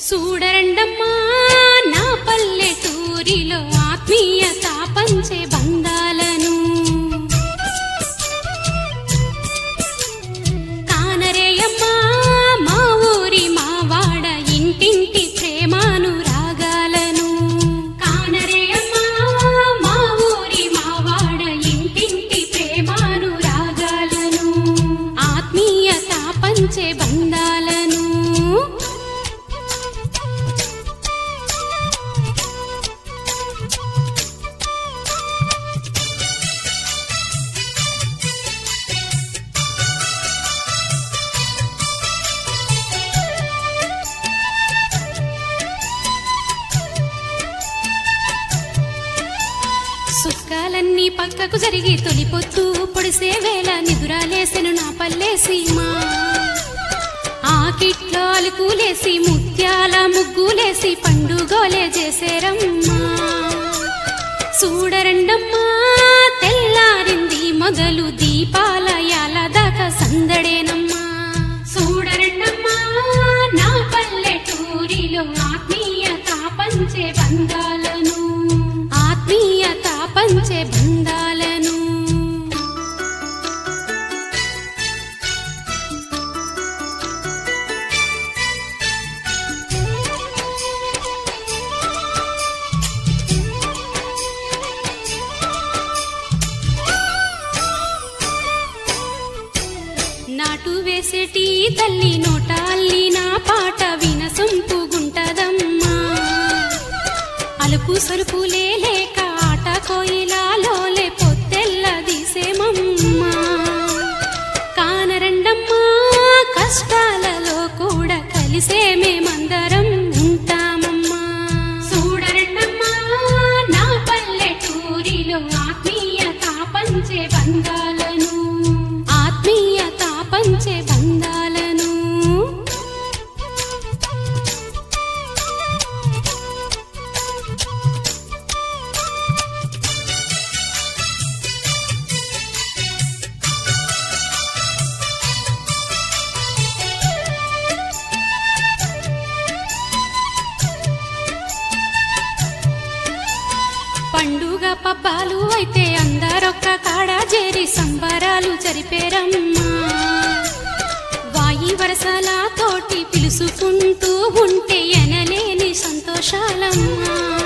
చూడరండమ్మా నా పల్లెటూరిలో ఆత్మీయత పంచే బంధాలను కానరేయమ్మా మా ఊరి మా వాడ ఇంటింటి ప్రేమాను రాగాలను కానరేయమ్మా మా ఊరి మా వాడ ఇంటింటి ప్రేమాను రాగాలను ఆత్మీయత పంచే బంధాలను సుక్కాలన్నీ పక్కకు జరిగి తొలిపొత్తు పొడిసే వేళ నిదురాలేసెను నా పల్లె సీమ ఆకిట్లో అలుకులేసి ముత్యాల ముగ్గులేసి పండుగోలే చేసేరమ్మా చూడరండమ్మా తెల్లారింది మొదలు దీపాల యాల దాకా సందడేనమ్మా చూడరండమ్మా నా పల్లెటూరిలో ఆత్మీయత పంచే బంధాలను ఆత్మీయత పంచే బంధాలను నాటు వేసేటి తల్లి నోట అల్లి నా పాట వినసొంపుగుంటదమ్మా అలుపు సరుపులే లేక ఆట కోయిలాలోలే పొత్తెల్ల దిసేమమ్మా కానరండమ్మా కష్టాలలో కూడా కలిసే మేమందరం ఉంటామమ్మా చూడరండమ్మా నా పల్లెటూరిలో ఆత్మీయత పంచే బంధాలను ఆత్మీయత పంచే బంధాలను పండుగ పబ్బాలు అయితే అందరొక్క కాడ చేరి సంబరాలు జరిపేరమ్మా వాయి వరసల తోటి పిలుసుకుంటూ ఉంటే ఎనలేని సంతోషాలమ్మా